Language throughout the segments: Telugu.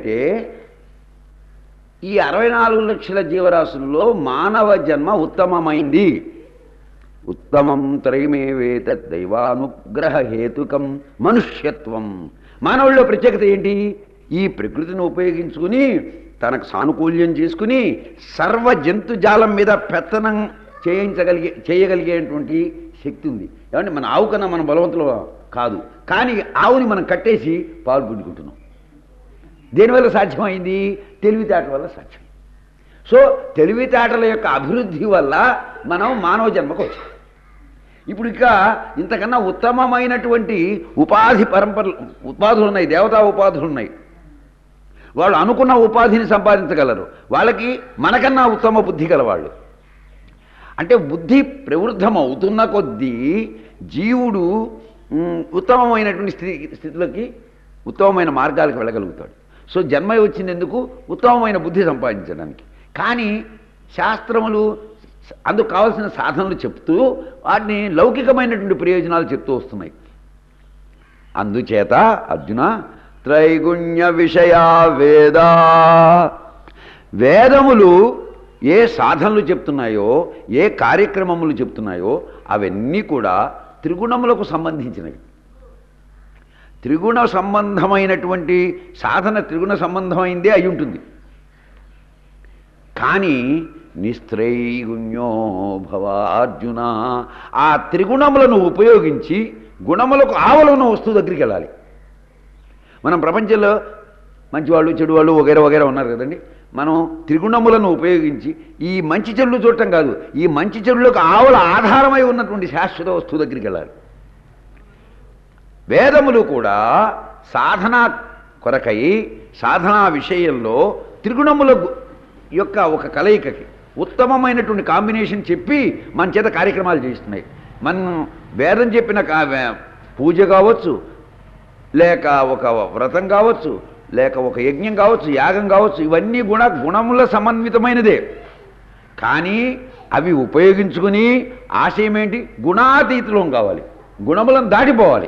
అంటే ఈ అరవై నాలుగు లక్షల జీవరాశుల్లో మానవ జన్మ ఉత్తమమైంది ఉత్తమం త్రయమేవేత దైవానుగ్రహ హేతుకం మనుష్యత్వం మానవుల్లో ప్రత్యేకత ఏంటి ఈ ప్రకృతిని ఉపయోగించుకుని తనకు సానుకూల్యం చేసుకుని సర్వ జంతుజాలం మీద పెత్తనం చేయించగలిగే చేయగలిగేటువంటి శక్తి ఉంది ఏమంటే మన ఆవు కన్నా మన బలవంతులు కాదు కానీ ఆవుని మనం కట్టేసి పాలు పిండుకుంటున్నాం దేనివల్ల సాధ్యమైంది తెలివితేటల వల్ల సాధ్యం సో తెలివితేటల యొక్క అభివృద్ధి వల్ల మనం మానవ జన్మకు వచ్చాం ఇప్పుడు ఇక ఇంతకన్నా ఉత్తమమైనటువంటి ఉపాధి పరంపరలు ఉపాధులు ఉన్నాయి దేవతా ఉపాధులు ఉన్నాయి వాళ్ళు అనుకున్న ఉపాధిని సంపాదించగలరు వాళ్ళకి మనకన్నా ఉత్తమ బుద్ధి గలవాళ్ళు అంటే బుద్ధి ప్రవృద్ధం అవుతున్న కొద్దీ జీవుడు మ్, ఉత్తమమైనటువంటి స్థితి స్థితిలోకి ఉత్తమమైన మార్గాలకు వెళ్ళగలుగుతాడు సో జన్మ వచ్చింది ఎందుకు ఉత్తమమైన బుద్ధి సంపాదించడానికి కానీ శాస్త్రములు అందుకు కావలసిన సాధనలు చెప్తూ వాటిని లౌకికమైనటువంటి ప్రయోజనాలు చెప్తూ వస్తున్నాయి అందుచేత అర్జున త్రైగుణ్య విషయా వేదా వేదములు ఏ సాధనలు చెప్తున్నాయో ఏ కార్యక్రమములు చెప్తున్నాయో అవన్నీ కూడా త్రిగుణములకు సంబంధించినవి త్రిగుణ సంబంధమైనటువంటి సాధన త్రిగుణ సంబంధమైందే అయి ఉంటుంది కానీ నిస్త్రైగుణ్యో భవ అర్జున ఆ త్రిగుణములను ఉపయోగించి గుణములకు ఆవలున్న వస్తువు దగ్గరికి వెళ్ళాలి మనం ప్రపంచంలో మంచివాళ్ళు చెడువాళ్ళు వగేర వగేర ఉన్నారు కదండి మనం త్రిగుణములను ఉపయోగించి ఈ మంచి చెడులు చూడటం కాదు ఈ మంచి చెడులకు ఆవుల ఆధారమై ఉన్నటువంటి శాశ్వత వస్తువు దగ్గరికి వెళ్ళాలి వేదములు కూడా సాధన కొరకై సాధనా విషయంలో త్రిగుణముల గు- యొక్క ఒక కలయికకి ఉత్తమమైనటువంటి కాంబినేషన్ చెప్పి మన చేత కార్యక్రమాలు చేస్తున్నాయి మనం వేదం చెప్పిన కా- వే- పూజ కావచ్చు లేక ఒక వ్రతం కావచ్చు లేక ఒక యజ్ఞం కావచ్చు యాగం కావచ్చు ఇవన్నీ గుణ గుణముల సమన్వితమైనదే కానీ అవి ఉపయోగించుకుని ఆశయం ఏంటి గుణాతీతులం కావాలి గుణములను దాటిపోవాలి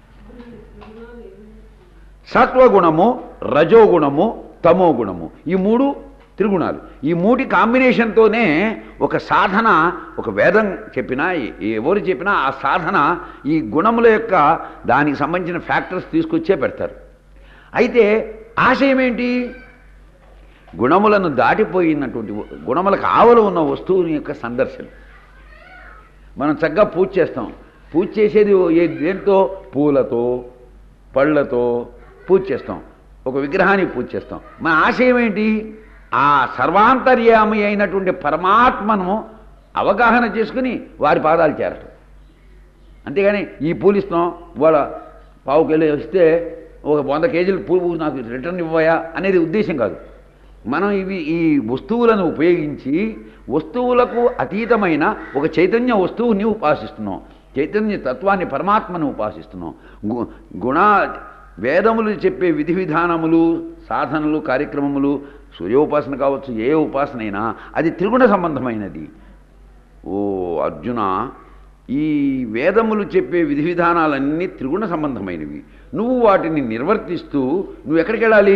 సత్వగుణము రజోగుణము తమో గుణము ఈ మూడు త్రిగుణాలు ఈ మూటి కాంబినేషన్తోనే ఒక సాధన ఒక వేదం చెప్పినా ఏ- ఎవరు చెప్పినా ఆ సాధన ఈ గుణముల యొక్క దానికి సంబంధించిన ఫ్యాక్టర్స్ తీసుకొచ్చే పెడతారు అయితే ఆశయం ఏంటి గుణములను దాటిపోయినటువంటి గుణములకు ఆవలు ఉన్న వస్తువుని యొక్క సందర్శన మనం చక్కగా పూజ చేస్తాం పూజ చేసేది ఏ దేంతో పూలతో పళ్ళతో పూజ చేస్తాం ఒక విగ్రహానికి పూజ చేస్తాం మన ఆశయం ఏంటి ఆ సర్వాంతర్యామి అయినటువంటి పరమాత్మను అవగాహన చేసుకుని వారి పాదాలు చేరటం అంతేగాని ఈ పూలు ఇస్తాం వాళ్ళ పావు కిలో ఇస్తే ఒక వంద కేజీలు పూలు నాకు రిటర్న్ ఇవ్వయా అనేది ఉద్దేశం కాదు మనం ఇవి ఈ వస్తువులను ఉపయోగించి వస్తువులకు అతీతమైన ఒక చైతన్య వస్తువుని ఉపాసిస్తున్నాం చైతన్య తత్వాన్ని పరమాత్మను ఉపాసిస్తున్నాం గు గుణ వేదములు చెప్పే విధి విధానములు సాధనలు కార్యక్రమములు సూర్యోపాసన కావచ్చు ఏ ఉపాసన అయినా అది త్రిగుణ సంబంధమైనది ఓ అర్జున ఈ వేదములు చెప్పే విధి విధానాలన్నీ త్రిగుణ సంబంధమైనవి నువ్వు వాటిని నిర్వర్తిస్తూ నువ్వు ఎక్కడికి వెళ్ళాలి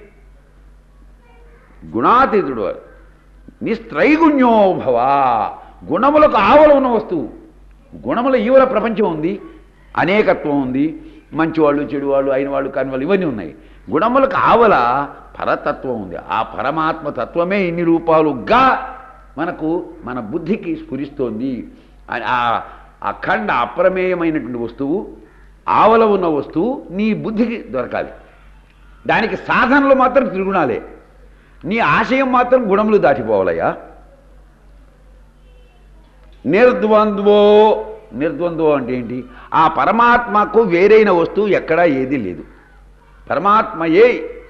గుణాతీతుడు నిస్త్రైగుణ్యో భవ గుణములకు ఆవల ఉన్న వస్తువు గుణముల ఈవల ప్రపంచం ఉంది అనేకత్వం ఉంది మంచివాళ్ళు చెడువాళ్ళు అయిన వాళ్ళు కాని వాళ్ళు ఇవన్నీ ఉన్నాయి గుణములకు ఆవల పరతత్వం ఉంది ఆ పరమాత్మ తత్వమే ఇన్ని రూపాలుగా మనకు మన బుద్ధికి స్ఫురిస్తోంది ఆ- ఆ అఖండ అప్రమేయమైనటువంటి వస్తువు ఆవల ఉన్న వస్తువు నీ బుద్ధికి దొరకాలి దానికి సాధనలు మాత్రం త్రిగుణాలే నీ ఆశయం మాత్రం గుణములు దాటిపోవాలయ్యా నిర్ద్వంద్వో నిర్ద్వంద్వో అంటే ఏంటి ఆ పరమాత్మకు వేరైన వస్తువు ఎక్కడా ఏది లేదు పరమాత్మయే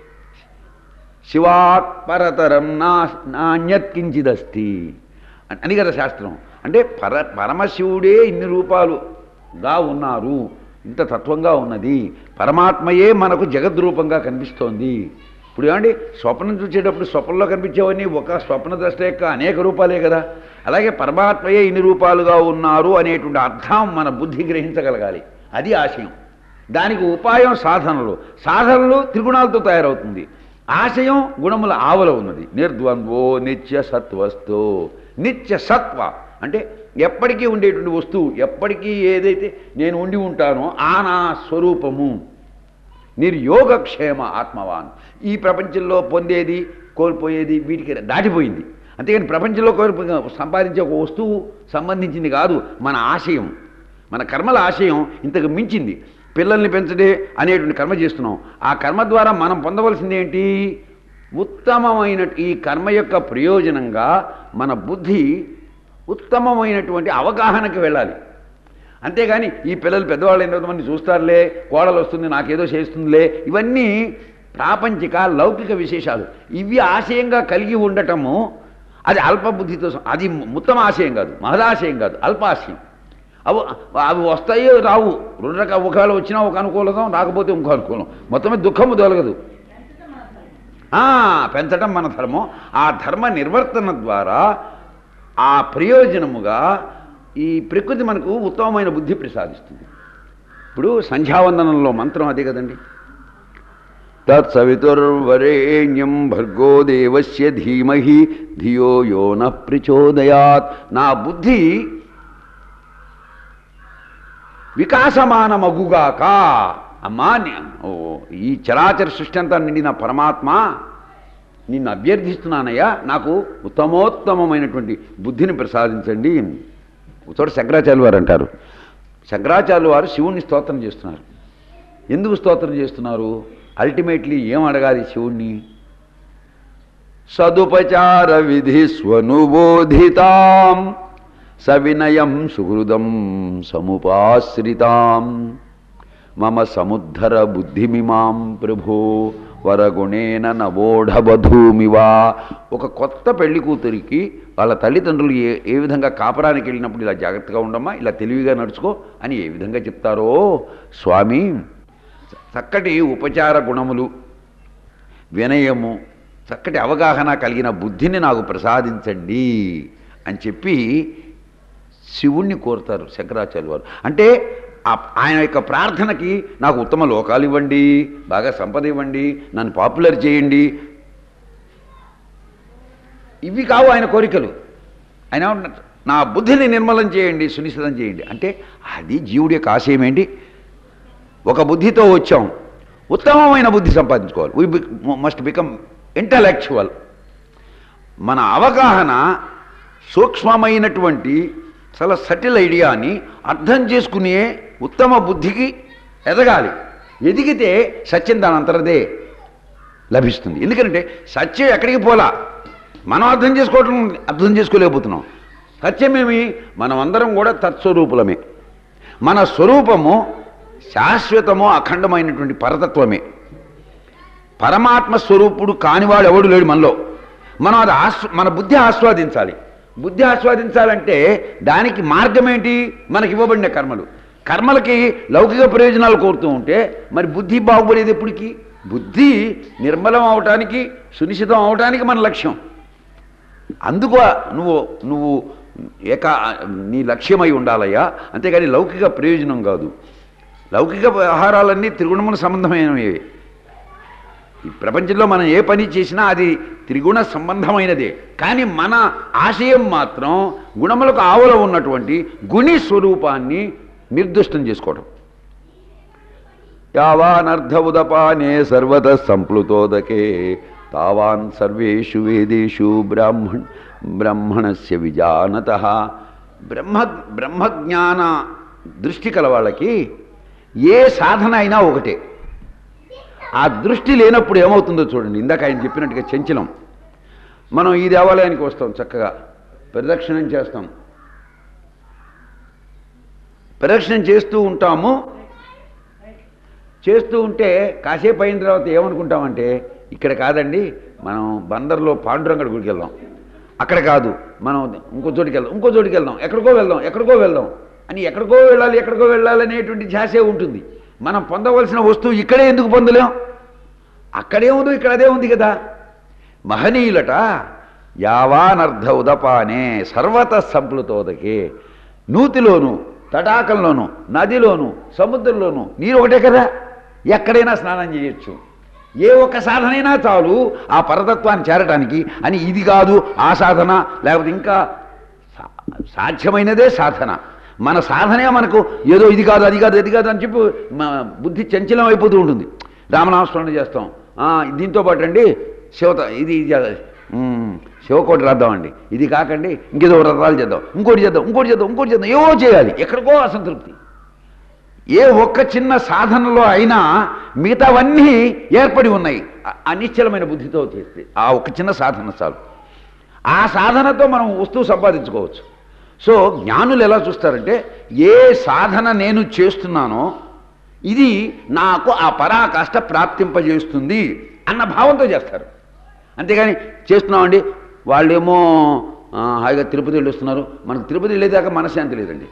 శివాత్ పరతరం నా నాణ్యత్ కించిదస్తి అని- అని కదా శాస్త్రం అంటే పర పరమశివుడే ఇన్ని రూపాలుగా ఉన్నారు ఇంత తత్వంగా ఉన్నది పరమాత్మయే మనకు జగద్రూపంగా కనిపిస్తోంది ఇప్పుడు ఏమండి స్వప్నం చూసేటప్పుడు స్వప్నంలో కనిపించేవన్నీ ఒక స్వప్న ద్రష్ట యొక్క అనేక రూపాలే కదా అలాగే పరమాత్మయే ఇన్ని రూపాలుగా ఉన్నారు అనేటువంటి అర్థం మన బుద్ధి గ్రహించగలగాలి అది ఆశయం దానికి ఉపాయం సాధనలు సాధనలు త్రిగుణాలతో తయారవుతుంది ఆశయం గుణముల ఆవల ఉన్నది నిర్ద్వంద్వో నిత్య సత్వస్తో నిత్య సత్వ అంటే ఎప్పటికీ ఉండేటువంటి వస్తువు ఎప్పటికీ ఏదైతే నేను ఉండి ఉంటానో ఆ నా స్వరూపము నిర్యోగక్షేమ ఆత్మవాన్ ఈ ప్రపంచంలో పొందేది కోల్పోయేది వీటికి దాటిపోయింది అంతేగాని ప్రపంచంలో కోల్పో సంపాదించే ఒక వస్తువు సంబంధించింది కాదు మన ఆశయం మన కర్మల ఆశయం ఇంతకు మించింది పిల్లల్ని పెంచడే అనేటువంటి కర్మ చేస్తున్నాం ఆ కర్మ ద్వారా మనం పొందవలసింది ఏంటి ఉత్తమమైన ఈ కర్మ యొక్క ప్రయోజనంగా మన బుద్ధి ఉత్తమమైనటువంటి అవగాహనకి వెళ్ళాలి అంతేగాని ఈ పిల్లలు పెద్దవాళ్ళు ఎంతమంది చూస్తారులే కోడలు వస్తుంది నాకేదో చేస్తుందిలే ఇవన్నీ ప్రాపంచిక లౌకిక విశేషాలు ఇవి ఆశయంగా కలిగి ఉండటము అది అల్పబుద్ధితో స- అది ఉత్తమ ఆశయం కాదు మహదాశయం కాదు అల్పాశయం అవి అవి వస్తాయో రావు రెండు రకాల ఒకవేళ వచ్చినా ఒక అనుకూలతం రాకపోతే ఇంకో అనుకూలం మొత్తమే దుఃఖము తొలగదు ఆ, పెంచడం మన ధర్మం ఆ ధర్మ నిర్వర్తన ద్వారా ఆ ప్రయోజనముగా ఈ ప్రకృతి మనకు ఉత్తమమైన బుద్ధి ప్రసాదిస్తుంది ఇప్పుడు సంధ్యావందనంలో మంత్రం అదే కదండి తత్సవితుర్వరేణ్యం భర్గో దేవస్య ధీమహి ధియో యో న ప్రచోదయాత్ నా బుద్ధి వికాసమానమగుగాక అమ్మా ని- ఓ, ఈ చరాచర సృష్టి అంతా నిండిన పరమాత్మ నిన్ను అభ్యర్థిస్తున్నానయ్యా నాకు ఉత్తమోత్తమమైనటువంటి బుద్ధిని ప్రసాదించండి చోట శంకరాచార్య వారు అంటారు శంకరాచార్య వారు శివుణ్ణి స్తోత్రం చేస్తున్నారు ఎందుకు స్తోత్రం చేస్తున్నారు అల్టిమేట్లీ ఏం అడగాలి శివుణ్ణి సదుపచార విధి స్వనుబోధితాం సవినయం సుహృదం సముపాశ్రితాం మమ సముద్ధర బుద్ధిమిమాం ప్రభో వరగుణేన నవోఢబధూమివా ఒక కొత్త పెళ్లి కూతురికి వాళ్ళ తల్లిదండ్రులు ఏ ఏ విధంగా కాపరానికి వెళ్ళినప్పుడు ఇలా జాగ్రత్తగా ఉండమ్మా ఇలా తెలివిగా నడుచుకో అని ఏ విధంగా చెప్తారో స్వామి చక్కటి ఉపచార గుణములు వినయము చక్కటి అవగాహన కలిగిన బుద్ధిని నాకు ప్రసాదించండి అని చెప్పి శివుణ్ణి కోరుతారు శంకరాచార్య వారు అంటే ఆ- ఆయన యొక్క ప్రార్థనకి నాకు ఉత్తమ లోకాలు ఇవ్వండి బాగా సంపద ఇవ్వండి నన్ను పాపులర్ చేయండి ఇవి కావు ఆయన కోరికలు ఆయన ఏమంటున్నారు, నా బుద్ధిని నిర్మలం చేయండి సునిశ్చితం చేయండి అంటే అది జీవుడి యొక్క ఆశయం ఏంటి ఒక బుద్ధితో వచ్చాం ఉత్తమమైన బుద్ధి సంపాదించుకోవాలి వీ మస్ట్ బికమ్ ఇంటలెక్చువల్ మన అవగాహన సూక్ష్మమైనటువంటి చాలా సటిల్ ఐడియాని అర్థం చేసుకునే ఉత్తమ బుద్ధికి ఎదగాలి ఎదిగితే సత్యం దాని అంతరదే లభిస్తుంది ఎందుకంటే సత్యం ఎక్కడికి పోలా మనం అర్థం చేసుకోవటం అర్థం చేసుకోలేకపోతున్నాం సత్యమేమి మనం అందరం కూడా తత్స్వరూపులమే మన స్వరూపము శాశ్వతము అఖండమైనటువంటి పరతత్వమే పరమాత్మ స్వరూపుడు కానివాడు ఎవడు లేడు మనలో మనం అది ఆస్వ మన బుద్ధి ఆస్వాదించాలి బుద్ధి ఆస్వాదించాలంటే దానికి మార్గం ఏంటి మనకి ఇవ్వబడిన కర్మలు కర్మలకి లౌకిక ప్రయోజనాలు కోరుతూ ఉంటే మరి బుద్ధి బాగుపడేది ఎప్పటికీ బుద్ధి నిర్మలం అవటానికి సునిశ్చితం అవటానికి మన లక్ష్యం అందుకు నువ్వు నువ్వు ఏకా నీ లక్ష్యమై ఉండాలయ్యా అంతేగాని లౌకిక ప్రయోజనం కాదు లౌకిక వ్యవహారాలన్నీ త్రిగుణముల సంబంధమైనవి ఈ ప్రపంచంలో మనం ఏ పని చేసినా అది త్రిగుణ సంబంధమైనదే కానీ మన ఆశయం మాత్రం గుణములకు ఆవల ఉన్నటువంటి గుణి స్వరూపాన్ని నిర్దుష్టం చేసుకోవడం యావానర్థ ఉదపానే సర్వత సంప్లుతోదకే తావాన్ సర్వేషు వేదేషు బ్రాహ్మణ్ బ్రాహ్మణస్య విజానత బ్రహ్మ బ్రహ్మజ్ఞాన దృష్టి కల వాళ్ళకి ఏ సాధన అయినా ఒకటే ఆ దృష్టి లేనప్పుడు ఏమవుతుందో చూడండి ఇందాక ఆయన చెప్పినట్టుగా చంచలం మనం ఈ దేవాలయానికి వస్తాం చక్కగా ప్రదక్షిణం చేస్తాం ప్రదక్షిణం చేస్తూ ఉంటాము చేస్తూ ఉంటే కాసేపు అయిన తర్వాత ఏమనుకుంటామంటే ఇక్కడ కాదండి మనం బందర్లో పాండురంగడి గుడికి వెళ్దాం అక్కడ కాదు మనం ఇంకో చోటికి వెళ్దాం ఇంకో చోటికి వెళ్దాం ఎక్కడికో వెళ్దాం ఎక్కడికో వెళ్దాం అని ఎక్కడికో వెళ్ళాలి ఎక్కడికో వెళ్ళాలి అనేటువంటి ధ్యాసే ఉంటుంది మనం పొందవలసిన వస్తువు ఇక్కడే ఎందుకు పొందలేం అక్కడే ఉంది ఇక్కడ అదే ఉంది కదా మహనీయులట యావానర్ధ ఉదపానే సర్వత సంప్లుతోదకే నూతిలోను తటాకంలోను నదిలోను సముద్రంలోను నీరు ఒకటే కదా ఎక్కడైనా స్నానం చేయొచ్చు ఏ ఒక్క సాధనైనా చాలు ఆ పరతత్వాన్ని చేరటానికి అని ఇది కాదు ఆ సాధన లేకపోతే ఇంకా సా- సాధ్యమైనదే సాధన మన సాధనే మనకు ఏదో ఇది కాదు అది కాదు అది కాదు అని చెప్పి మా బుద్ధి చంచలం అయిపోతూ ఉంటుంది రామనామస్మరణ చేస్తాం ఆ, దీంతో పాటు అండి శివత ఇది ఇది మ్, శివకోటి రాద్దామండి ఇది కాకండి ఇంకేదో వ్రతాలు చేద్దాం ఇంకోటి చేద్దాం ఇంకోటి చేద్దాం ఇంకోటి చేద్దాం ఏవో చేయాలి ఎక్కడికో అసంతృప్తి ఏ ఒక్క చిన్న సాధనలో అయినా మిగతావన్నీ ఏర్పడి ఉన్నాయి అ- అనిశ్చలమైన బుద్ధితో చేస్తే ఆ ఒక్క చిన్న సాధన చాలు ఆ సాధనతో మనం వస్తువు సంపాదించుకోవచ్చు సో జ్ఞానులు ఎలా చూస్తారంటే ఏ సాధన నేను చేస్తున్నానో ఇది నాకు ఆ పరాకాష్ట ప్రాప్తింపజేస్తుంది అన్న భావంతో చేస్తారు అంతేగాని చేస్తున్నామండి వాళ్ళేమో ఆ, హాయిగా తిరుపతి వెళ్ళి వస్తున్నారు మనకు తిరుపతి వెళ్ళేదాకా మనశ్శాంతి లేదండి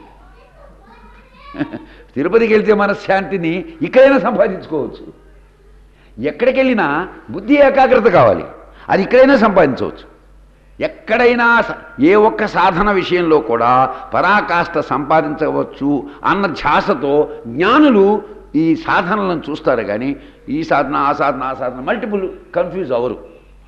తిరుపతికి వెళ్తే మనశ్శాంతిని ఇక్కడైనా సంపాదించుకోవచ్చు ఎక్కడికి వెళ్ళినా బుద్ధి ఏకాగ్రత కావాలి అది ఇక్కడైనా సంపాదించవచ్చు ఎక్కడైనా స- ఏ ఒక్క సాధన విషయంలో కూడా పరాకాష్ట సంపాదించవచ్చు అన్న ధ్యాసతో జ్ఞానులు ఈ సాధనలను చూస్తారు కానీ ఈ సాధన ఆ సాధన ఆ సాధన మల్టిపుల్ కన్ఫ్యూజ్ అవరు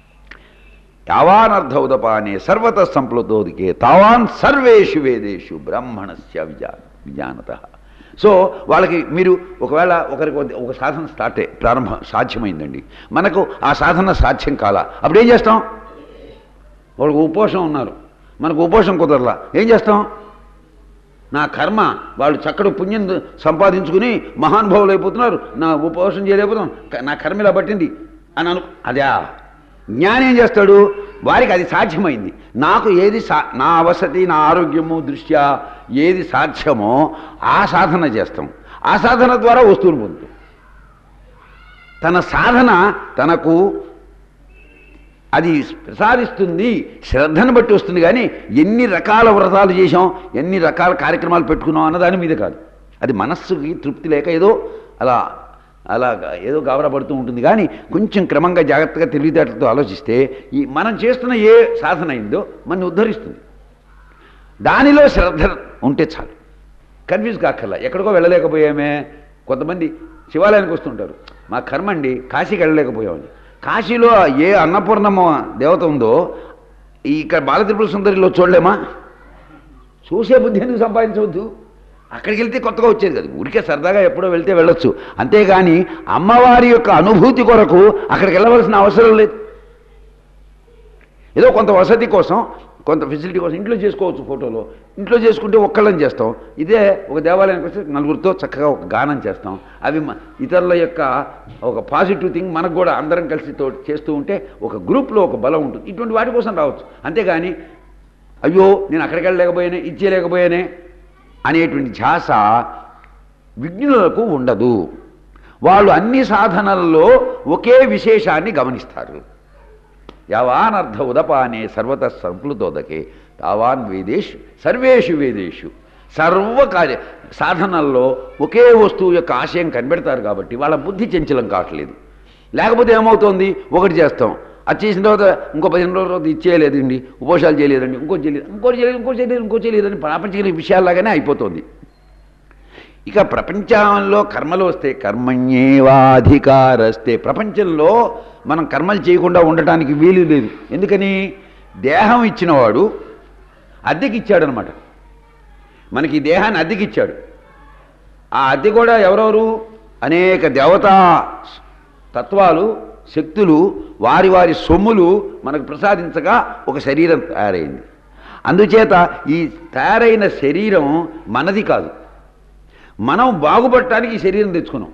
యావానర్థౌదపానే సర్వత సంప్లుతోదికే తావాన్ సర్వేషు వేదేషు బ్రాహ్మణస్య విజా విజానత సో వాళ్ళకి మీరు ఒకవేళ ఒకరికి ఒక- ఒక సాధన స్టార్ట్ అయ్యి ప్రారంభం సాధ్యమైందండి మనకు ఆ సాధన సాధ్యం కాల అప్పుడు ఏం చేస్తాం వాళ్ళకు ఉపోషం ఉన్నారు మనకు ఉపోషం కుదరలా ఏం చేస్తాం నా కర్మ వాళ్ళు చక్కటి పుణ్యం సంపాదించుకుని మహానుభావులు అయిపోతున్నారు నా ఉపవాసం చేయలేకపోతున్నాం క- నా కర్మ ఇలా పట్టింది అని అను అదే జ్ఞానం ఏం చేస్తాడు వారికి అది సాధ్యమైంది నాకు ఏది సా నా అవసతి నా ఆరోగ్యము దృష్ట్యా ఏది సాధ్యమో ఆ సాధన చేస్తాం ఆ సాధన ద్వారా వస్తువులు పొందుతాం తన సాధన తనకు అది ప్రసాదిస్తుంది శ్రద్ధను బట్టి వస్తుంది కానీ ఎన్ని రకాల వ్రతాలు చేసాం ఎన్ని రకాల కార్యక్రమాలు పెట్టుకున్నాం అన్న దాని మీద కాదు అది మనస్సుకి తృప్తి లేక ఏదో అలా అలా ఏదో గాబరా పడుతూ ఉంటుంది కానీ కొంచెం క్రమంగా జాగ్రత్తగా తెలివితేటలతో ఆలోచిస్తే ఈ మనం చేస్తున్న ఏ సాధన అయిందో మన ఉద్ధరిస్తుంది దానిలో శ్రద్ధ ఉంటే చాలు కన్ఫ్యూజ్ కాకల్లా ఎక్కడికో వెళ్ళలేకపోయామే కొంతమంది శివాలయానికి వస్తుంటారు మా కర్మ అండి కాశీకి వెళ్ళలేకపోయామని కాశీలో ఏ అన్నపూర్ణమ్మ దేవత ఉందో ఈ ఇక్కడ బాలత్రిపుర సుందరిలో చూడలేమా చూసే బుద్ధి ఎందుకు సంపాదించవద్దు అక్కడికి వెళ్తే కొత్తగా వచ్చేది కదా ఊరికే సరదాగా ఎప్పుడో వెళ్తే వెళ్ళొచ్చు అంతేగాని అమ్మవారి యొక్క అనుభూతి కొరకు అక్కడికి వెళ్ళవలసిన అవసరం లేదు ఏదో కొంత వసతి కోసం కొంత ఫెసిలిటీ కోసం ఇంట్లో చేసుకోవచ్చు ఫోటోలో ఇంట్లో చేసుకుంటే ఒక్కళ్ళని చేస్తాం ఇదే ఒక దేవాలయానికి వస్తే నలుగురితో చక్కగా ఒక గానం చేస్తాం అవి మ- ఇతరుల యొక్క ఒక పాజిటివ్ థింగ్ మనకు కూడా అందరం కలిసి తో చేస్తూ ఉంటే ఒక గ్రూప్లో ఒక బలం ఉంటుంది ఇటువంటి వాటి కోసం రావచ్చు అంతేగాని అయ్యో నేను అక్కడికి వెళ్ళలేకపోయానే ఇచ్చేయలేకపోయానే అనేటువంటి ధ్యాస విజ్ఞులకు ఉండదు వాళ్ళు అన్ని సాధనల్లో ఒకే విశేషాన్ని గమనిస్తారు యావానర్థ ఉదపానే సర్వత సంప్లుతోదకే తావాన్ వేదేషు సర్వేషు వేదేషు సర్వకార్య సాధనల్లో ఒకే వస్తువు యొక్క ఆశయం కనిపెడతారు కాబట్టి వాళ్ళ బుద్ధి చంచలం కావట్లేదు లేకపోతే ఏమవుతోంది ఒకటి చేస్తాం అది చేసిన తర్వాత ఇంకో పదిహేను రోజుల తర్వాత ఇచ్చేయలేదండి ఉపోషాలు చేయలేదండి ఇంకోటి చేయలేదు ఇంకోటి చేయలేదు ఇంకోటి చేయలేదు ఇంకోటి చేయలేదని ప్రాపంచిక విషయాల్లాగానే అయిపోతుంది ఇక ప్రపంచంలో కర్మలు వస్తే కర్మణ్యేవాధికారస్తే ప్రపంచంలో మనం కర్మలు చేయకుండా ఉండటానికి వీలు లేదు ఎందుకని దేహం ఇచ్చినవాడు అద్దెకి ఇచ్చాడనమాట మనకి ఈ దేహాన్ని అద్దెకి ఇచ్చాడు ఆ అద్దె కూడా ఎవరెవరు అనేక దేవతా తత్వాలు శక్తులు వారి వారి సొమ్ములు మనకు ప్రసాదించగా ఒక శరీరం తయారైంది అందుచేత ఈ తయారైన శరీరం మనది కాదు మనం బాగుపడటానికి ఈ శరీరం తెచ్చుకున్నాం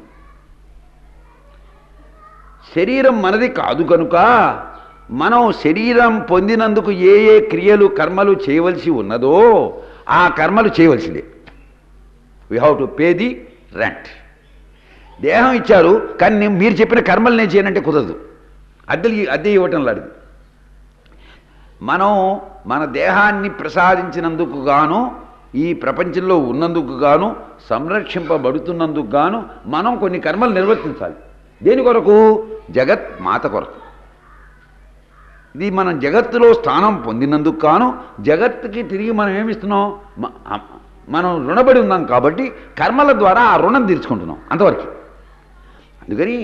శరీరం మనది కాదు కనుక మనం శరీరం పొందినందుకు ఏ ఏ క్రియలు కర్మలు చేయవలసి ఉన్నదో ఆ కర్మలు చేయవలసిందే we have to pay the rent దేహం ఇచ్చారు కానీ నేను మీరు చెప్పిన కర్మలు నేను చేయనంటే కుదరదు అద్దెలు అద్దె ఇవ్వటం లాంటిది మనం మన దేహాన్ని ప్రసాదించినందుకు గాను ఈ ప్రపంచంలో ఉన్నందుకు గాను సంరక్షింపబడుతున్నందుకు గాను మనం కొన్ని కర్మలు నిర్వర్తించాలి దేని కొరకు జగత్ మాత కొరకు ఇది మనం జగత్తులో స్థానం పొందినందుకు కాను జగత్తుకి తిరిగి మనం ఏమిస్తున్నాం మ- అ- మనం రుణపడి ఉన్నాం కాబట్టి కర్మల ద్వారా ఆ రుణం తీర్చుకుంటున్నాం అంతవరకు అందుకని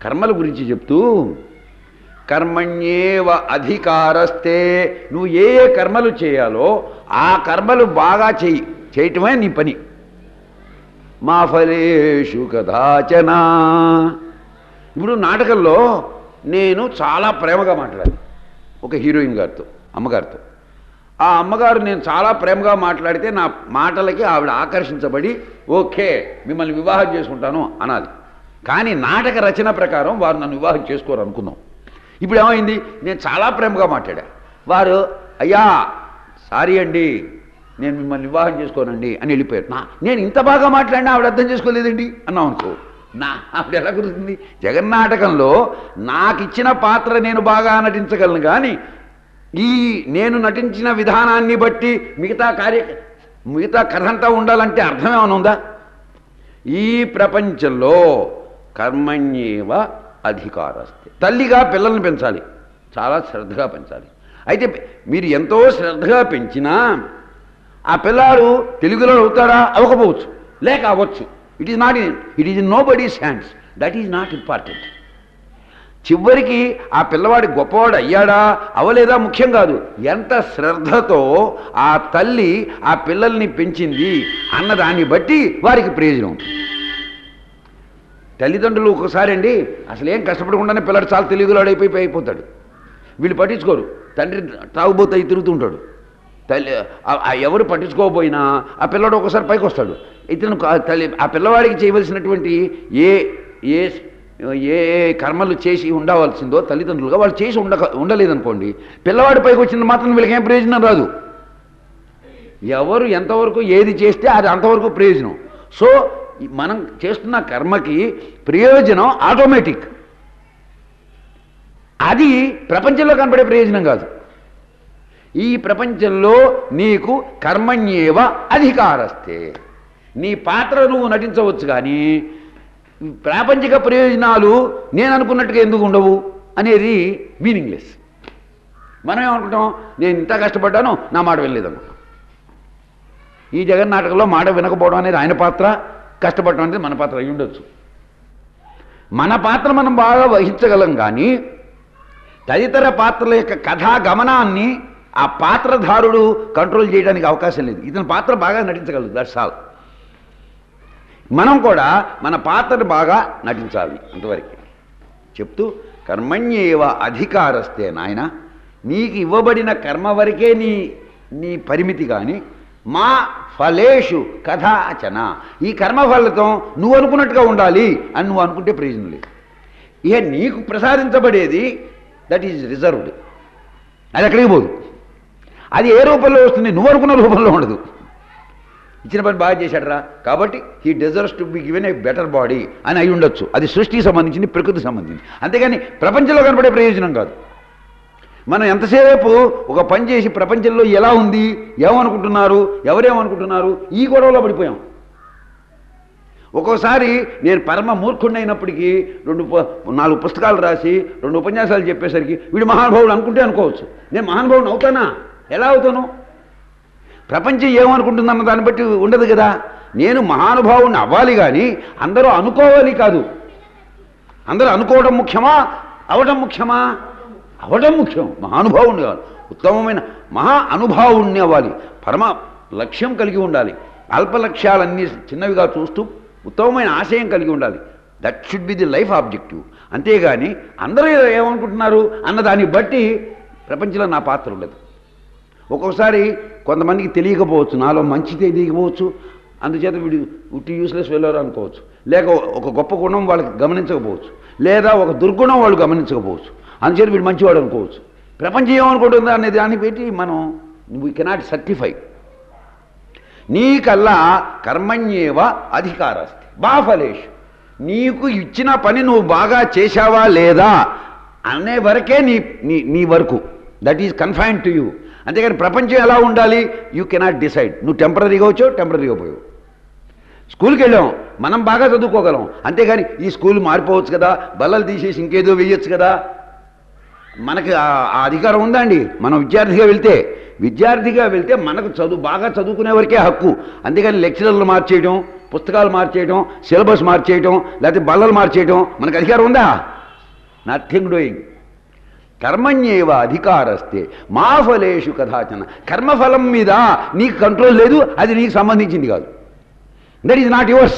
కర్మల గురించి చెప్తూ కర్మణ్యేవ అధికారస్తే నువ్వు ఏ ఏ కర్మలు చేయాలో ఆ కర్మలు బాగా చెయ్యి చేయటమే నీ పని మా ఫలేషు కదాచనా ఇప్పుడు నాటకంలో నేను చాలా ప్రేమగా మాట్లాడాను ఒక హీరోయిన్ గారితో అమ్మగారితో ఆ అమ్మగారు నేను చాలా ప్రేమగా మాట్లాడితే నా మాటలకి ఆవిడ ఆకర్షించబడి ఓకే మిమ్మల్ని వివాహం చేసుకుంటాను అనాలి కానీ నాటక రచన ప్రకారం వారు నన్ను వివాహం చేసుకోరు అనుకుందాం ఇప్పుడు ఏమైంది నేను చాలా ప్రేమగా మాట్లాడా వారు అయ్యా సారీ అండి నేను మిమ్మల్ని వివాహం చేసుకోనండి అని వెళ్ళిపోయారు నా నేను ఇంత బాగా మాట్లాడినా ఆవిడ అర్థం చేసుకోలేదండి అన్నాం అనుకో నా ఆవిడ ఎలా కుదురుతుంది జగన్నాటకంలో నాకు ఇచ్చిన పాత్ర నేను బాగా నటించగలను కానీ ఈ నేను నటించిన విధానాన్ని బట్టి మిగతా కార్య మిగతా కథ అంతా ఉండాలంటే అర్థం ఏమైనా ఉందా ఈ ప్రపంచంలో కర్మణ్యేవ అధికారస్తే తల్లిగా పిల్లల్ని పెంచాలి చాలా శ్రద్ధగా పెంచాలి అయితే మీరు ఎంతో శ్రద్ధగా పెంచినా ఆ పిల్లాడు తెలుగులో అవుతాడా అవ్వకపోవచ్చు లేక అవ్వచ్చు it is not it is nobody's hands that is not important చివరికి ఆ పిల్లవాడి గొప్పవాడు అయ్యాడా అవలేదా ముఖ్యం కాదు ఎంత శ్రద్ధతో ఆ తల్లి ఆ పిల్లల్ని పెంచింది అన్న దాన్ని బట్టి వారికి ప్రయోజనం ఉంటుంది తల్లిదండ్రులు ఒకసారి అండి అసలు ఏం కష్టపడకుండానే పిల్లడు చాలా తెలుగులాడైపోయి అయిపోతాడు వీళ్ళు పట్టించుకోరు తండ్రి తాగుబోతాయి తిరుగుతుంటాడు తల్లి ఆ- ఆ ఎవరు పట్టించుకోకపోయినా ఆ పిల్లవాడు ఒకసారి పైకి వస్తాడు ఇతను కా- తల్లి ఆ పిల్లవాడికి చేయవలసినటువంటి ఏ ఏ ఏ ఏ కర్మలు చేసి ఉండవలసిందో తల్లిదండ్రులుగా వాళ్ళు చేసి ఉండక ఉండలేదనుకోండి పిల్లవాడి పైకి వచ్చింది మాత్రం వీళ్ళకి ఏం ప్రయోజనం రాదు ఎవరు ఎంతవరకు ఏది చేస్తే అది అంతవరకు ప్రయోజనం సో ఈ మనం చేస్తున్న కర్మకి ప్రయోజనం ఆటోమేటిక్ అది ప్రపంచంలో కనపడే ప్రయోజనం కాదు ఈ ప్రపంచంలో నీకు కర్మణ్యేవ అధికారస్తే నీ పాత్ర నువ్వు నటించవచ్చు కానీ ప్రాపంచిక ప్రయోజనాలు నేను అనుకున్నట్టుగా ఎందుకు ఉండవు అనేది మీనింగ్లెస్ మనం ఏమనుకుంటాం నేను ఇంత కష్టపడ్డాను నా మాట వెళ్ళలేదనుకుంటాం ఈ జగన్నాటకంలో మాట వినకపోవడం అనేది ఆయన పాత్ర కష్టపడడం అనేది మన పాత్ర అయి ఉండొచ్చు మన పాత్ర మనం బాగా వహించగలం కానీ తదితర పాత్రల యొక్క కథా గమనాన్ని ఆ పాత్రధారుడు కంట్రోల్ చేయడానికి అవకాశం లేదు ఇతని పాత్ర బాగా నటించగలదు దట్స్ ఆల్ మనం కూడా మన పాత్రను బాగా నటించాలి అంతవరకు చెప్తూ కర్మణ్యేవ అధికారస్తే నాయన నీకు ఇవ్వబడిన కర్మ వరకే నీ నీ పరిమితి కానీ మా ఫలేషు కథాచన ఈ కర్మ ఫలితం నువ్వు అనుకున్నట్టుగా ఉండాలి అని నువ్వు అనుకుంటే ప్రయోజనం లేదు ఇక నీకు ప్రసాదించబడేది దట్ ఈజ్ రిజర్వ్డ్ అది ఎక్కడికి పోదు అది ఏ రూపంలో వస్తుంది నువ్వు అనుకున్న రూపంలో ఉండదు ఇచ్చిన పని బాగా చేశాడరా కాబట్టి he deserves to be given a better body అని అయి ఉండొచ్చు అది సృష్టికి సంబంధించింది ప్రకృతికి సంబంధించింది అంతేగాని ప్రపంచంలో కనపడే ప్రయోజనం కాదు మనం ఎంతసేపు ఒక పని చేసి ప్రపంచంలో ఎలా ఉంది ఏమనుకుంటున్నారు ఎవరేమనుకుంటున్నారు ఈ గొడవలో పడిపోయాం ఒక్కోసారి నేను పరమ మూర్ఖుడినైనప్పటికీ రెండు ప- నాలుగు పుస్తకాలు రాసి రెండు ఉపన్యాసాలు చెప్పేసరికి వీడు మహానుభావుడు అనుకుంటే అనుకోవచ్చు నేను మహానుభావుడు అవుతానా ఎలా అవుతాను ప్రపంచం ఏమనుకుంటుందన్న దాన్ని బట్టి ఉండదు కదా నేను మహానుభావుని అవ్వాలి కానీ అందరూ అనుకోవాలి కాదు అందరూ అనుకోవడం ముఖ్యమా అవడం ముఖ్యమా అవడం ముఖ్యం మహానుభావుని కావాలి ఉత్తమమైన మహా అనుభావుణ్ణి అవ్వాలి పరమ లక్ష్యం కలిగి ఉండాలి అల్ప లక్ష్యాలన్నీ చిన్నవిగా చూస్తూ ఉత్తమమైన ఆశయం కలిగి ఉండాలి that should be the life objective అంతేగాని అందరూ ఏమనుకుంటున్నారు అన్న దాన్ని బట్టి ప్రపంచంలో నా పాత్ర ఉండదు ఒక్కొక్కసారి కొంతమందికి తెలియకపోవచ్చు నాలో మంచి తెలియకపోవచ్చు అందుచేత వీడు ఉట్టి యూస్లెస్ వెళ్ళారు అనుకోవచ్చు లేక ఒక గొప్ప గుణం వాళ్ళకి గమనించకపోవచ్చు లేదా ఒక దుర్గుణం వాళ్ళు గమనించకపోవచ్చు అందుచేత వీడు మంచివాడు అనుకోవచ్చు ప్రపంచం ఏమనుకుంటుందా అనే దాన్ని పెట్టి మనం వీ కెనాట్ సర్టిఫై నీకల్లా కర్మణ్యేవ అధికారస్తి బాఫలేష్ నీకు ఇచ్చిన పని నువ్వు బాగా చేశావా లేదా అనే వరకే నీ నీ నీ వరకు that is confine to you అంతేగాని ప్రపంచం ఎలా ఉండాలి యూ కెనాట్ డిసైడ్ నువ్వు టెంపరీగా వచ్చావు టెంపరీగా పోయావు స్కూల్కి వెళ్ళాం మనం బాగా చదువుకోగలం అంతేగాని ఈ స్కూల్ మారిపోవచ్చు కదా బల్లలు తీసేసి ఇంకేదో వేయొచ్చు కదా మనకి ఆ ఆ అధికారం ఉందండి మనం విద్యార్థిగా వెళ్తే విద్యార్థిగా వెళ్తే మనకు చదువు బాగా చదువుకునే వరకే హక్కు అంతేగాని లెక్చరర్లు మార్చేయడం పుస్తకాలు మార్చేయడం సిలబస్ మార్చేయడం లేకపోతే బల్లలు మార్చేయడం మనకు అధికారం ఉందా నథింగ్ డూయింగ్ కర్మణ్యేవ అధికారస్తే మా ఫలేషు కథాచన కర్మఫలం మీద నీకు కంట్రోల్ లేదు అది నీకు సంబంధించింది కాదు దట్ ఈజ్ నాట్ యువర్స్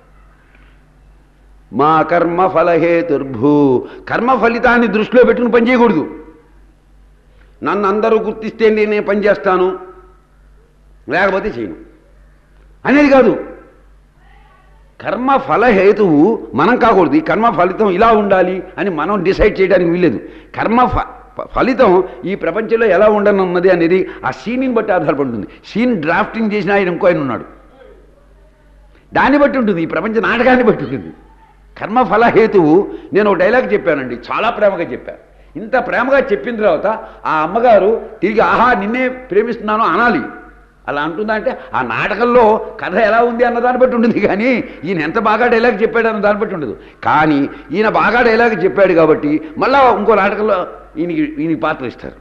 మా కర్మ ఫలహేతుర్భూ కర్మ ఫలితాన్ని దృష్టిలో పెట్టుకుని పని చేయకూడదు నన్ను అందరూ గుర్తిస్తే నేను పని చేస్తాను లేకపోతే చేయను అనేది కాదు కర్మ ఫలహేతువు మనం కాకూడదు ఈ కర్మ ఫలితం ఇలా ఉండాలి అని మనం డిసైడ్ చేయడానికి వీల్లేదు కర్మ ఫ- ఫ- ఫలితం ఈ ప్రపంచంలో ఎలా ఉండనున్నది అనేది ఆ సీన్ని బట్టి ఆధారపడి ఉంటుంది సీన్ డ్రాఫ్టింగ్ చేసిన ఆయన ఇంకో ఆయన ఉన్నాడు దాన్ని బట్టి ఉంటుంది ఈ ప్రపంచ నాటకాన్ని బట్టి ఉంటుంది కర్మ ఫలహేతువు నేను ఒక డైలాగ్ చెప్పానండి చాలా ప్రేమగా చెప్పాను ఇంత ప్రేమగా చెప్పిన తర్వాత ఆ అమ్మగారు తిరిగి ఆహా నిన్నే ప్రేమిస్తున్నాను అనాలి అలా అంటుందా అంటే ఆ నాటకంలో కథ ఎలా ఉంది అన్న దాన్ని బట్టి ఉంటుంది కానీ ఈయన ఎంత బాగా డైలాగ్ చెప్పాడు అన్న దాన్ని బట్టి ఉండదు కానీ ఈయన బాగా డైలాగ్ చెప్పాడు కాబట్టి మళ్ళా ఇంకో నాటకంలో ఈయనకి ఈయనకి పాత్ర ఇస్తారు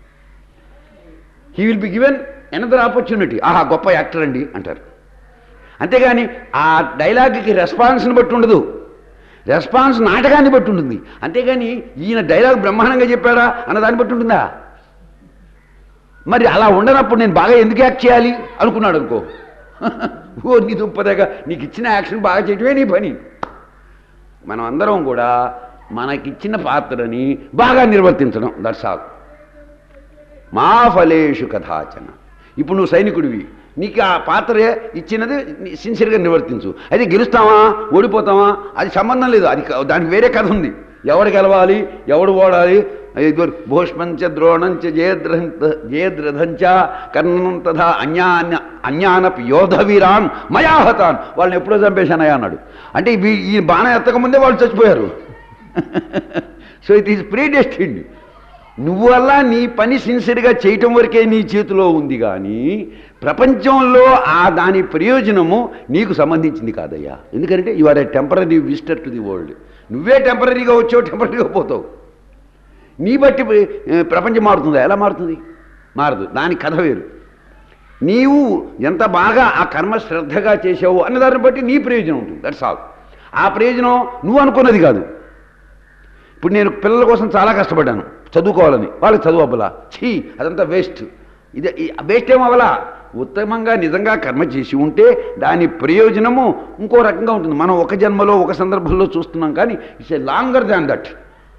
he will be given another opportunity ఆహా గొప్ప యాక్టర్ అండి అంటారు అంతేగాని ఆ డైలాగ్కి రెస్పాన్స్ని బట్టి ఉండదు రెస్పాన్స్ నాటకాన్ని బట్టి ఉంటుంది అంతేగాని ఈయన డైలాగ్ బ్రహ్మాండంగా చెప్పాడా అన్న దాన్ని బట్టి ఉంటుందా మరి అలా ఉండనప్పుడు నేను బాగా ఎందుకు యాక్ట్ చేయాలి అనుకున్నాడు అనుకో ఓ నీ దుప్పదగా నీకు ఇచ్చిన యాక్షన్ బాగా చేయటమే నీ పని మనం అందరం కూడా మనకిచ్చిన పాత్రని బాగా నిర్వర్తించడం దట్స్ ఆల్ మా ఫలేషు కథాచన ఇప్పుడు నువ్వు సైనికుడివి నీకు ఆ పాత్ర ఇచ్చినది సిన్సియర్గా నిర్వర్తించు అయితే గెలుస్తావా ఓడిపోతావా అది సంబంధం లేదు అది క- దానికి వేరే కథ ఉంది ఎవడు గెలవాలి ఎవడు ఓడాలి ఇదిగో భూష్మంచ ద్రోణంచ జయద్రహంత జయద్రథంచ కర్ణం తథా అన్యాన్య అన్యానపి యోధ వీరాన్ మయాహతాన్ వాళ్ళని ఎప్పుడో చంపేశానయ్యా అన్నాడు అంటే ఈ- ఈ బాణం ఎత్తకముందే వాళ్ళు చచ్చిపోయారు so it is predestined నువ్వు వల్ల నీ పని సిన్సియర్గా చేయటం వరకే నీ చేతిలో ఉంది కానీ ప్రపంచంలో ఆ దాని ప్రయోజనము నీకు సంబంధించింది కాదయ్యా ఎందుకంటే you are a temporary visitor to the world నువ్వే టెంపరీగా వచ్చావు టెంపరీగా పోతావు నీ బట్టి ఏ, ప్రపంచం మారుతుందా ఎలా మారుతుంది మారదు దాని కథ వేరు నీవు ఎంత బాగా ఆ కర్మ శ్రద్ధగా చేసావు అన్న దాన్ని బట్టి నీ ప్రయోజనం ఉంటుంది దట్స్ ఆల్ ఆ ప్రయోజనం నువ్వు అనుకున్నది కాదు ఇప్పుడు నేను పిల్లల కోసం చాలా కష్టపడ్డాను చదువుకోవాలని వాళ్ళకి చదువు అవ్వలా ఛీ అదంతా వేస్ట్ ఇది వేస్ట్ ఏం అవ్వలా ఉత్తమంగా నిజంగా కర్మ చేసి ఉంటే దాని ప్రయోజనము ఇంకో రకంగా ఉంటుంది మనం ఒక జన్మలో ఒక సందర్భంలో చూస్తున్నాం కానీ it's a longer than that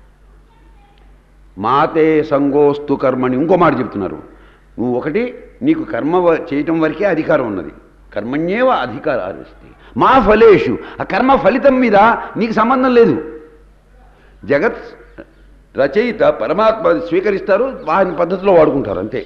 మాతే సంగోస్తు కర్మని ఇంకో మాట చెప్తున్నారు నువ్వు ఒకటి నీకు కర్మ వ- చేయటం వరకే అధికారం ఉన్నది కర్మణ్యేవ అధికారాస్తి మా ఫలేషు ఆ కర్మ ఫలితం మీద నీకు సంబంధం లేదు జగత్ రచయిత పరమాత్మ స్వీకరిస్తారు వాని పద్ధతిలో వాడుకుంటారు అంతే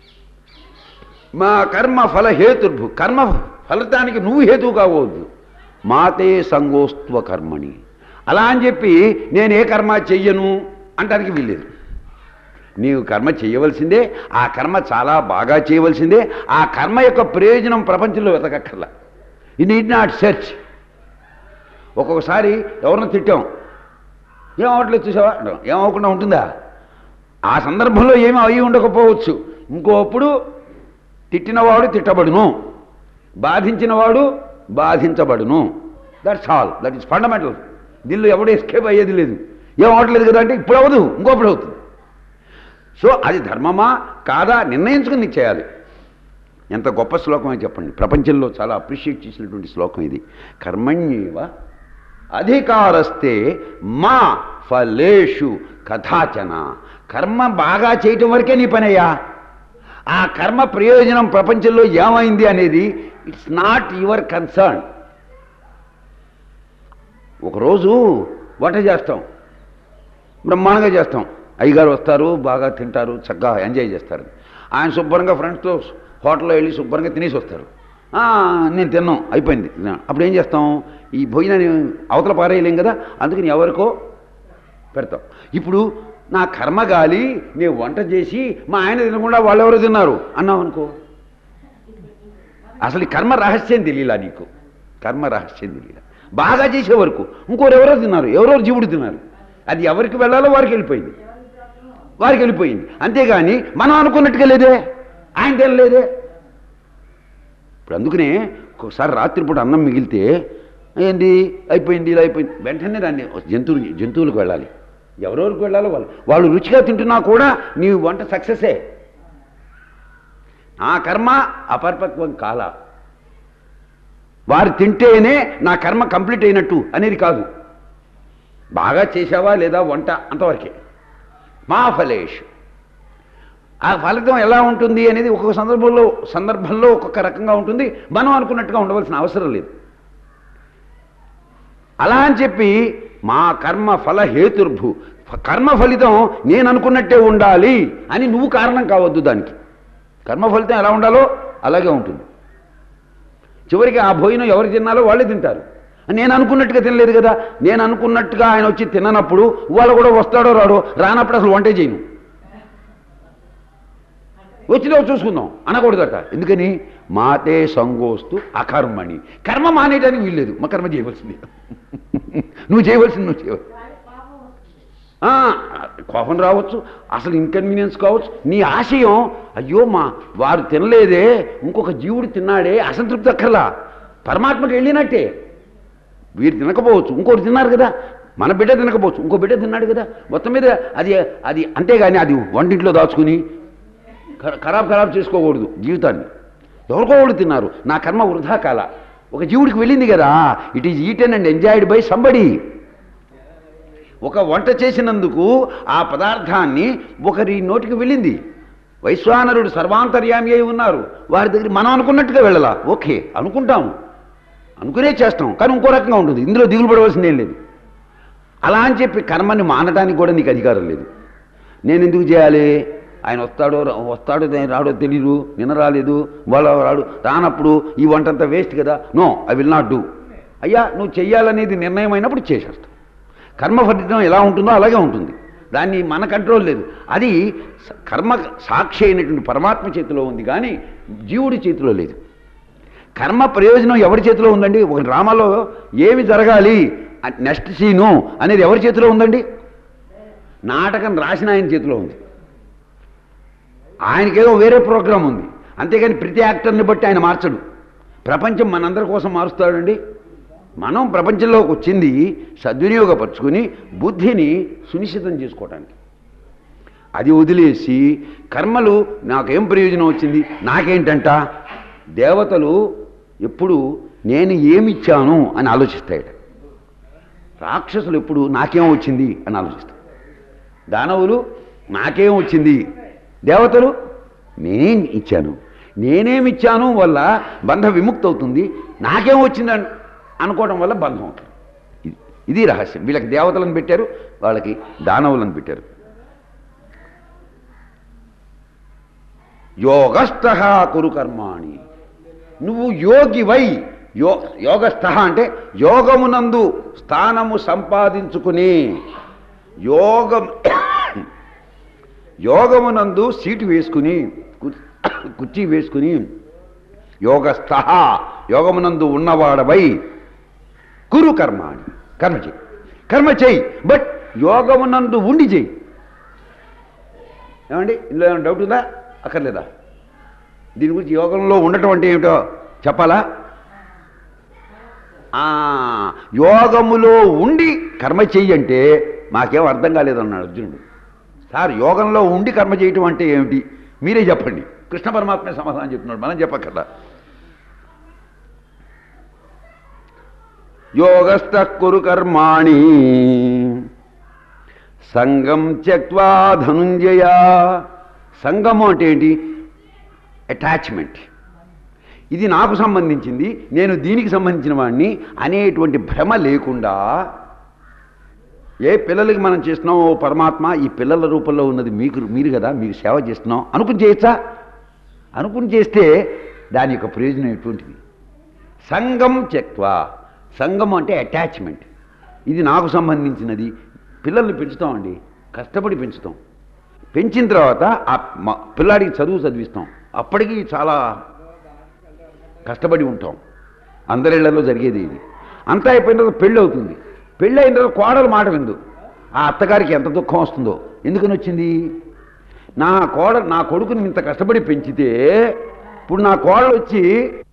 మా కర్మ ఫల హేతుర్భు కర్మ ఫలితానికి నువ్వు హేతువు కావద్దు మాతే సంగోస్త్వ కర్మణి అలా అని చెప్పి నేను ఏ కర్మ చెయ్యను అంటానికి వీల్లేదు నీవు కర్మ చేయవలసిందే ఆ కర్మ చాలా బాగా చేయవలసిందే ఆ కర్మ యొక్క ప్రయోజనం ప్రపంచంలో వెతకక్కర్లా ఈ నీడ్ నాట్ సెర్చ్ ఒక్కొక్కసారి ఎవరినో తిట్టాం ఏం అవ్వట్లేదు చూసావా అంటాం. ఏం అవ్వకుండా ఉంటుందా ఆ సందర్భంలో ఏమీ అయి ఉండకపోవచ్చు ఇంకోప్పుడు తిట్టినవాడు తిట్టబడును బాధించినవాడు బాధించబడును that's all that is fundamental దీనిలో ఎవడు ఎస్కేప్ అయ్యేది లేదు ఏం అవ్వట్లేదు కదా అంటే ఇప్పుడు అవ్వదు ఇంకోప్పుడు అవుతుంది సో అది ధర్మమా కాదా నిర్ణయించుకుని నీకు చేయాలి ఎంత గొప్ప శ్లోకమే చెప్పండి ప్రపంచంలో చాలా అప్రిషియేట్ చేసినటువంటి శ్లోకం ఇది కర్మణ్యేవ అధికారస్తే మా ఫలేషు కథాచన కర్మ బాగా చేయటం వరకే నీ పనయ్యా ఆ కర్మ ప్రయోజనం ప్రపంచంలో ఏమైంది అనేది ఇట్స్ నాట్ యువర్ కన్సర్న్ ఒకరోజు వంట చేస్తాం బ్రహ్మాండంగా చేస్తాం అయ్యగారు వస్తారు బాగా తింటారు చక్కగా ఎంజాయ్ చేస్తారు ఆయన శుభ్రంగా ఫ్రెండ్స్తో హోటల్లో వెళ్ళి శుభ్రంగా తినేసి వస్తారు "ఆ, నేను తిన్నాం అయిపోయింది అప్పుడు ఏం చేస్తాం ఈ భోజనాన్ని అవతల పారేయలేం కదా అందుకని ఎవరికో పెడతాం ఇప్పుడు నా కర్మ గాలి నేను వంట చేసి మా ఆయన తినకుండా వాళ్ళెవరో తిన్నారు అన్నావు అనుకో అసలు ఈ కర్మ రహస్యం తెలియలా నీకు కర్మ రహస్యం తెలియలా బాగా చేసే వరకు ఇంకోరు ఎవరో తిన్నారు ఎవరో జీవుడు తిన్నారు అది ఎవరికి వెళ్ళాలో వారికి వెళ్ళిపోయింది వారికి వెళ్ళిపోయింది అంతేగాని మనం అనుకున్నట్టుగా లేదే ఆయన తినలేదే ఇప్పుడు అందుకనే ఒకసారి రాత్రిపూట అన్నం మిగిలితే ఏంటి అయిపోయింది ఇలా అయిపోయింది వెంటనే దాన్ని జంతువులు జంతువులకు వెళ్ళాలి ఎవరెవరికి వెళ్ళాలో వాళ్ళు వాళ్ళు రుచిగా తింటున్నా కూడా నీ వంట సక్సెసే నా కర్మ అపరిపక్వం కాల వారు తింటేనే నా కర్మ కంప్లీట్ అయినట్టు అనేది కాదు బాగా చేసావా లేదా వంట అంతవరకే మా ఫలేష్ ఆ ఫలితం ఎలా ఉంటుంది అనేది ఒక్కొక్క సందర్భంలో సందర్భంలో ఒక్కొక్క రకంగా ఉంటుంది మనం అనుకున్నట్టుగా ఉండవలసిన అవసరం లేదు అలా అని చెప్పి మా కర్మ ఫల హేతుర్భు కర్మ ఫలితం నేను అనుకున్నట్టే ఉండాలి అని నువ్వు కారణం కావద్దు దానికి కర్మ ఫలితం ఎలా ఉండాలో అలాగే ఉంటుంది చివరికి ఆ భోజనం ఎవరు తిన్నాలో వాళ్ళే తింటారు నేను అనుకున్నట్టుగా తినలేదు కదా నేను అనుకున్నట్టుగా ఆయన వచ్చి తిననప్పుడు వాళ్ళు కూడా వస్తాడో రాడో రానప్పుడు అసలు వంటే చేయను వచ్చిదో చూసుకుందాం అనకూడదట ఎందుకని మాతే సంగోస్తు అకర్మణి కర్మ మానేయడానికి వీల్లేదు మా కర్మ చేయవలసింది నువ్వు చేయవలసింది నువ్వు చేయవలసింది ఆ, కోపం రావచ్చు అసలు ఇన్కన్వీనియన్స్ కావచ్చు నీ ఆశయం అయ్యో మా వారు తినలేదే ఇంకొక జీవుడు తిన్నాడే అసంతృప్తి అక్కర్లా పరమాత్మకి వెళ్ళినట్టే వీరు తినకపోవచ్చు ఇంకోటి తిన్నారు కదా మన బిడ్డ తినకపోవచ్చు ఇంకో బిడ్డ తిన్నాడు కదా మొత్తం మీద అది అది అంతేగాని అది వంటింట్లో దాచుకుని ఖ- ఖరాబ్ ఖరాబ్ చేసుకోకూడదు జీవితాన్ని ఎవరికో వాళ్ళు తిన్నారు నా కర్మ వృధా కాల ఒక జీవుడికి వెళ్ళింది కదా it is eaten and enjoyed by somebody ఒక వంట చేసినందుకు ఆ పదార్థాన్ని ఒకరి నోటికి వెళ్ళింది వైశ్వానరుడు సర్వాంతర్యామి అయి ఉన్నారు వారి దగ్గర మనం అనుకున్నట్టుగా వెళ్ళాలా ఓకే అనుకుంటాము అనుకునే చేస్తాం కానీ ఇంకో రకంగా ఉంటుంది ఇందులో దిగులు పడవలసిందేం లేదు అలా అని చెప్పి కర్మని మానడానికి కూడా నీకు అధికారం లేదు నేను ఎందుకు చేయాలి ఆయన వస్తాడో రా- వస్తాడో దే- రాడో తెలియదు నిన్న రాలేదు వాళ్ళ రాడు రానప్పుడు ఈ వంటంతా వేస్ట్ కదా no I will not do అయ్యా నువ్వు చెయ్యాలనేది నిర్ణయం అయినప్పుడు చేసేస్తావు కర్మ ఫలితం ఎలా ఉంటుందో అలాగే ఉంటుంది దాన్ని మన కంట్రోల్ లేదు అది స- కర్మ సాక్షి అయినటువంటి పరమాత్మ చేతిలో ఉంది కానీ జీవుడి చేతిలో లేదు కర్మ ప్రయోజనం ఎవరి చేతిలో ఉందండి ఒక డ్రామాలో ఏమి జరగాలి నెక్స్ట్ సీను అనేది ఎవరి చేతిలో ఉందండి నాటకం రాసిన ఆయన చేతిలో ఉంది ఆయనకేదో వేరే ప్రోగ్రాం ఉంది అంతేగాని ప్రతి యాక్టర్ని బట్టి ఆయన మార్చడు ప్రపంచం మనందరి కోసం మారుస్తాడండి మనం ప్రపంచంలోకి వచ్చింది సద్వినియోగపరుచుకుని బుద్ధిని సునిశ్చితం చేసుకోవటానికి అది వదిలేసి కర్మలు నాకేం ప్రయోజనం వచ్చింది నాకేంటంట దేవతలు ఎప్పుడు నేను ఏమిచ్చాను అని ఆలోచిస్తాయట రాక్షసులు ఎప్పుడు నాకేం వచ్చింది అని ఆలోచిస్తాయి దానవులు నాకేం వచ్చింది దేవతలు నేనేం ఇచ్చాను నేనేమిచ్చాను వల్ల బంధ విముక్తి అవుతుంది నాకేం వచ్చింది అన్- అనుకోవడం వల్ల బంధం అవుతుంది ఇది ఇది రహస్యం వీళ్ళకి దేవతలను పెట్టారు వాళ్ళకి దానవులను పెట్టారు యోగస్థ కురు కర్మాణి నువ్వు యోగివై యో యోగస్థ అంటే యోగమునందు స్థానము సంపాదించుకుని యోగం యోగమునందు సీటు వేసుకుని కు- కుర్చీ వేసుకుని యోగస్థ యోగమునందు ఉన్నవాడవై కురు కర్మాణి కర్మ చేయి కర్మ చేయి బట్ యోగమునందు ఉండి చేయి ఏమండి ఇందులో ఏమైనా డౌట్ ఉందా అక్కర్లేదా దీని గురించి యోగంలో ఉండటం అంటే ఏమిటో చెప్పాలా ఆ, యోగములో ఉండి కర్మ చెయ్యంటే మాకేం అర్థం కాలేదన్నాడు అర్జునుడు సార్ యోగంలో ఉండి కర్మ చేయటం అంటే ఏమిటి మీరే చెప్పండి కృష్ణ పరమాత్మే సమాధానం చెప్తున్నాడు మనం చెప్పక్కర్లా యోగస్థ కురు కర్మాణి సంగం త్యక్వా ధనుంజయ సంగము అంటే ఏంటి అటాచ్మెంట్ ఇది నాకు సంబంధించింది నేను దీనికి సంబంధించిన వాడిని అనేటువంటి భ్రమ లేకుండా ఏ పిల్లలకి మనం చేస్తున్నాం ఓ పరమాత్మ ఈ పిల్లల రూపంలో ఉన్నది మీకు మీరు కదా మీకు సేవ చేస్తున్నాం అనుకుని చేయొచ్చా అనుకుని చేస్తే దాని యొక్క ప్రయోజనం ఎటువంటిది సంగం చెక్వా సంగం అంటే అటాచ్మెంట్ ఇది నాకు సంబంధించినది పిల్లల్ని పెంచుతామండి కష్టపడి పెంచుతాం పెంచిన తర్వాత ఆ మ- పిల్లాడికి చదువు చదివిస్తాం అప్పటికి చాలా కష్టపడి ఉంటాం అందరిళ్లలో జరిగేది ఇది అంతా అయిపోయిన తర్వాత పెళ్ళి అవుతుంది పెళ్ళి అయిన తర్వాత కోడలు మాట విందు ఆ అత్తగారికి ఎంత దుఃఖం వస్తుందో ఎందుకని వచ్చింది నా కోడ నా కొడుకుని ఇంత కష్టపడి పెంచితే ఇప్పుడు నా కోడలు వచ్చి